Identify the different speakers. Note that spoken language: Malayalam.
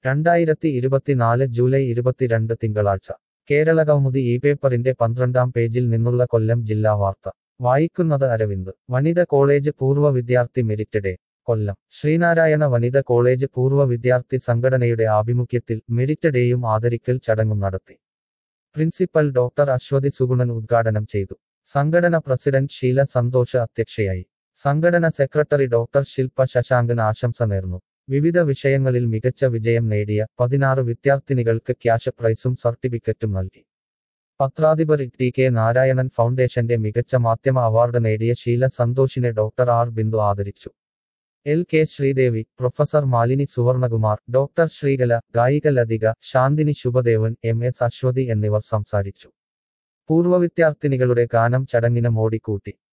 Speaker 1: രണ്ടായിരത്തി ഇരുപത്തിനാല് ജൂലൈ ഇരുപത്തിരണ്ട് തിങ്കളാഴ്ച കേരള കൗമുദി ഈ പേപ്പറിന്റെ പന്ത്രണ്ടാം പേജിൽ നിന്നുള്ള കൊല്ലം ജില്ലാ വാർത്ത വായിക്കുന്നത് അരവിന്ദ് വനിത കോളേജ് പൂർവ്വ വിദ്യാർത്ഥി മെരിറ്റ് ഡേ കൊല്ലം ശ്രീനാരായണ വനിത കോളേജ് പൂർവ്വ വിദ്യാർത്ഥി സംഘടനയുടെ ആഭിമുഖ്യത്തിൽ മെരിറ്റ് ഡേയും ആദരിക്കൽ ചടങ്ങും നടത്തി പ്രിൻസിപ്പൽ ഡോക്ടർ അശ്വതി സുഗുണൻ ഉദ്ഘാടനം ചെയ്തു സംഘടന പ്രസിഡന്റ് ഷീല സന്തോഷ് അധ്യക്ഷയായി സംഘടന സെക്രട്ടറി ഡോക്ടർ ശില്പ ശശാങ്കൻ ആശംസ നേർന്നു വിവിധ വിഷയങ്ങളിൽ മികച്ച വിജയം നേടിയ പതിനാറ് വിദ്യാർത്ഥിനികൾക്ക് ക്യാഷ് പ്രൈസും സർട്ടിഫിക്കറ്റും നൽകി പത്രാധിപർ ടി കെ നാരായണൻ ഫൗണ്ടേഷന്റെ മികച്ച മാധ്യമ അവാർഡ് നേടിയ ഷീല സന്തോഷിനെ ഡോക്ടർ ആർ ബിന്ദു ആദരിച്ചു L K Sreedevi professor Malini Suvarnakumar doctor Sreekala ഗായിക ലതിക ശാന്തിനി ശുഭദേവൻ എം എസ് അശ്വതി എന്നിവർ സംസാരിച്ചു പൂർവ്വ വിദ്യാർത്ഥിനികളുടെ ഗാനം ചടങ്ങിന് മോടിക്കൂട്ടി